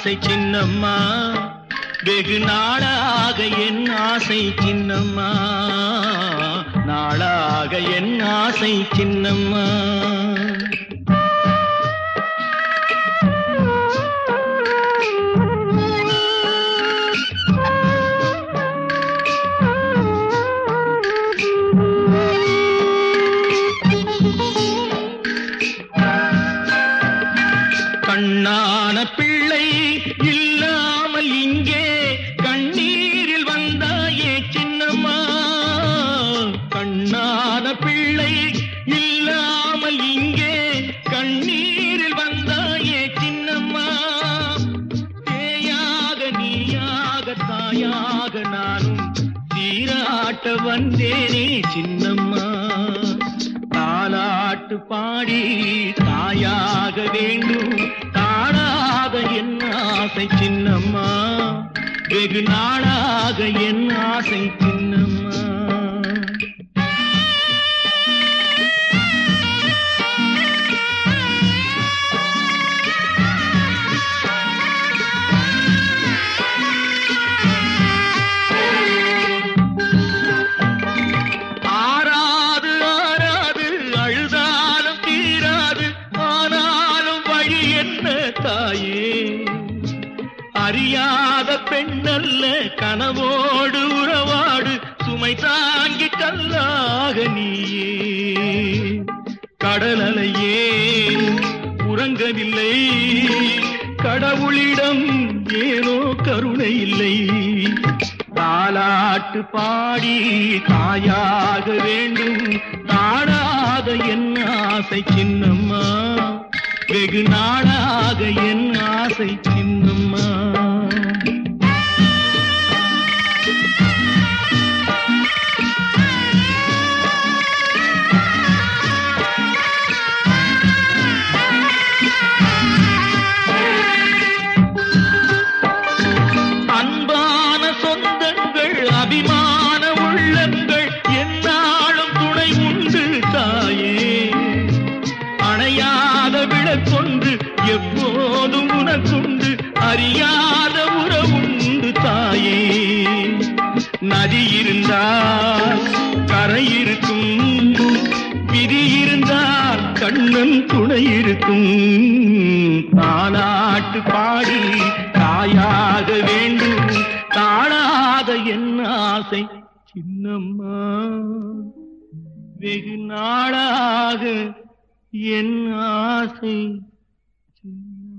ஆசை சின்னம்மா வெகு நாளாக என் ஆசை சின்னம்மா நாளாக என் ஆசை சின்னம்மா கண்ணான பிள்ளை இல்லாமல் இங்கே கண்ணீரில் வந்தாயே சின்னம்மா கண்ணான பிள்ளை இல்லாமல் இங்கே கண்ணீரில் வந்தாயே சின்னம்மா தேயாக நீயாக தாயாக நானும் சீராட்ட வந்தேனே சின்னம்மா தாலாட்டு பாடி தாயாக வேண்டும் தானாக என் ஆசை சின்னம்மா வெகு நாளாக என் ஆசை சின்னம்மா ஆறாது ஆறாது அழுதாலும் தீராது ஆனாலும் வழி என்ன தாயே அறியாத பெண்ணல்ல கனவோடு உறவாடு சுமை தாங்கி கல்லாக நீயே கடலலையே உறங்கவில்லை கடவுளிடம் ஏனோ கருணை இல்லை தாலாட்டு பாடி தாயாக வேண்டும் தாடாத என் ஆசை சின்னம்மா வெகு நாளாக என் ஆசை சின்னம்மா அன்பான சொந்தங்கள் அபிமான உள்ளங்கள் என்னாலும் துணை உண்டு தாயே அணையாத விளக்கொன்று எப்போதும் உனக்குண்டு அறியாத உறவுண்டு தாயே நதி இருந்தால் கரை இருக்கும் விதி இருந்தால் கண்ணன் துணை இருக்கும் தாலாட்டு பாடி தாயாக வேண்டும் தாழாத என் ஆசை சின்னம்மா வெகு நாளாக என் ஆசை சின்ன